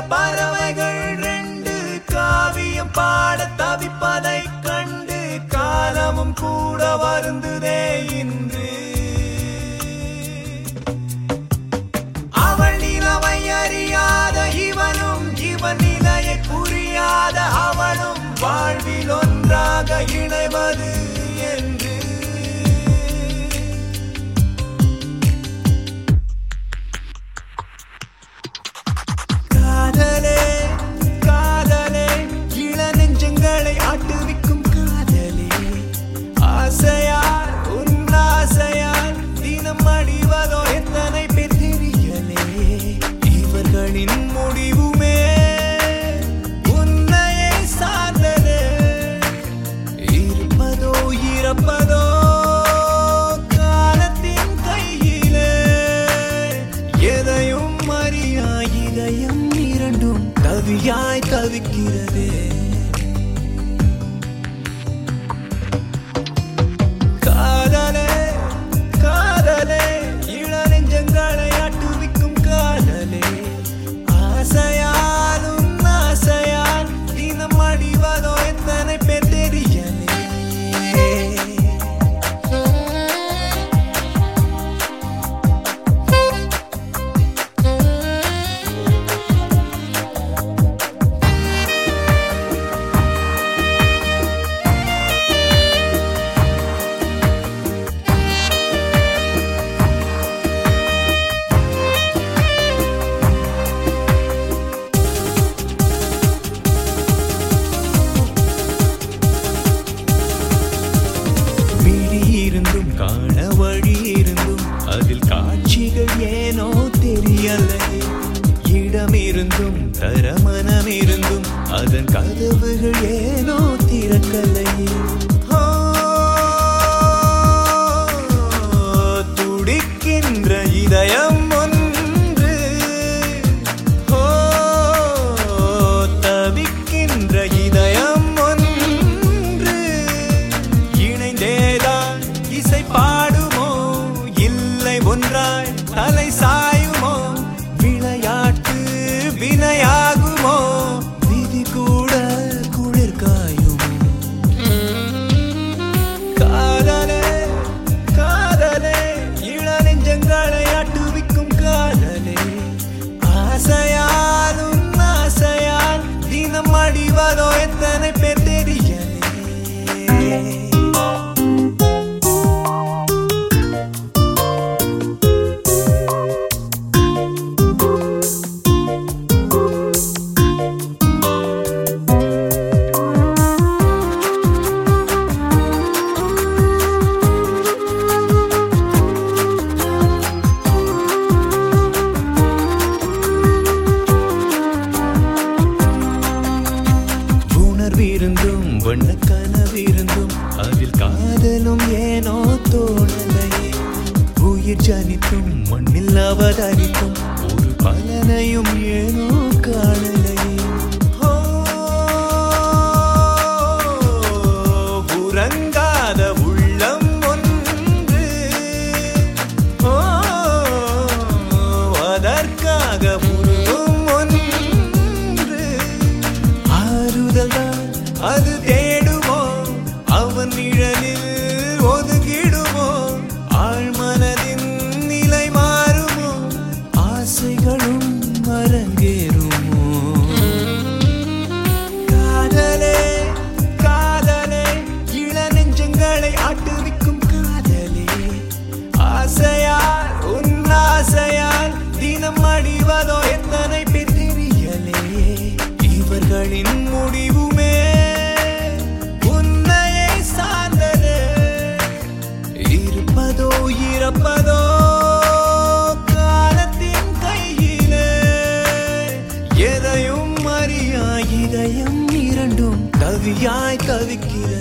பறவைகள் ரெண்டு காவியம் பாட தவிப்பதை கண்டு காலமும் கூட வருந்துதே இன்று அவள் நிலவை அறியாத இவனும் இவன் நிலையை புரியாத அவளும் வாழ்வில் ஒன்றாக இணைவது என்று காதலே காதலே இள நெஞ்சங்களை ஆட்டுவிக்கும் காதலே ஆசையால் உன் ஆசையால் தினம் அடிவதோ எத்தனை பேர் தெரியலே இவர்களின் முடிவுமே உன்னையே சார்ந்தது இருப்பதோ இறப்பதோ காலத்தின் கையிலே எதையும் அறியா இதயம் இரண்டும் தவியாய் தவிக்கிறதே காதலே காதலே இள நெஞ்சங்களை ஆட்டுவிக்கும் காதலே ஆசையாலும் ஆசையால் தினம் அடிவதோ எத்தனை பேர் தெரியலே விழி இருந்தும் காண வழி இருந்தும் அதில் காட்சிகள் ஏனோ தெரியலை இடம் இருந்தும் தர மனம் இருந்தும் அதன் கதவுகள் ஏனோ திறக்கலை ஓ, துடிக்கின்ற இதயம் ஒன்று ஓ, தவிக்கின்ற இதயம் ஒன்று இணைந்தேதான் இசை பாடுமோ இல்லை ஒன்றாய் தலை சாயுமோ விளையாட்டு வினையாகுமோ விதி கூட குளிர் காயுமோ காதலே காதலே இள நெஞ்சங்களை ஆட்டுவிக்கும் காதலே ஆசையாலும் ஆசையால் தினம் அடிவதோ எத்தனை பேர் தெரியலே உணர்விருந்தும் வண்ண கனவிருந்தும் அதில் காதலும் ஏனோ தோணலையே உயிர் ஜனித்தும் மண்ணில் அவதரித்தும் ஒரு பலனையும் ஏனோ காணலையே ஓ, உறங்காத உள்ளம் ஒன்று ஓ, அதற்காக முருகும் ஒன்று ஆறுதல்தான் அது தேடுமோ அவன் நிழலில் ஒதுங்கிடுமோ ஆழ்மனதின் நிலை மாறுமோ ஆசைகளும் அரங்கேறுமோ காதலே காதலே இள நெஞ்சங்களை ஆட்டுவிக்கும் காதலே ஆசையால் உன் ஆசையால் தினம் அடிவதோ எத்தனை பேர் தெரியலே இவர்களின் முடிவுமே உன்னையே சார்ந்தது இருப்பதோ இறப்பதோ காலத்தின் கையிலே எதையும் அறியா இதயம் இரண்டும் கவியாய் கவிக்கிறது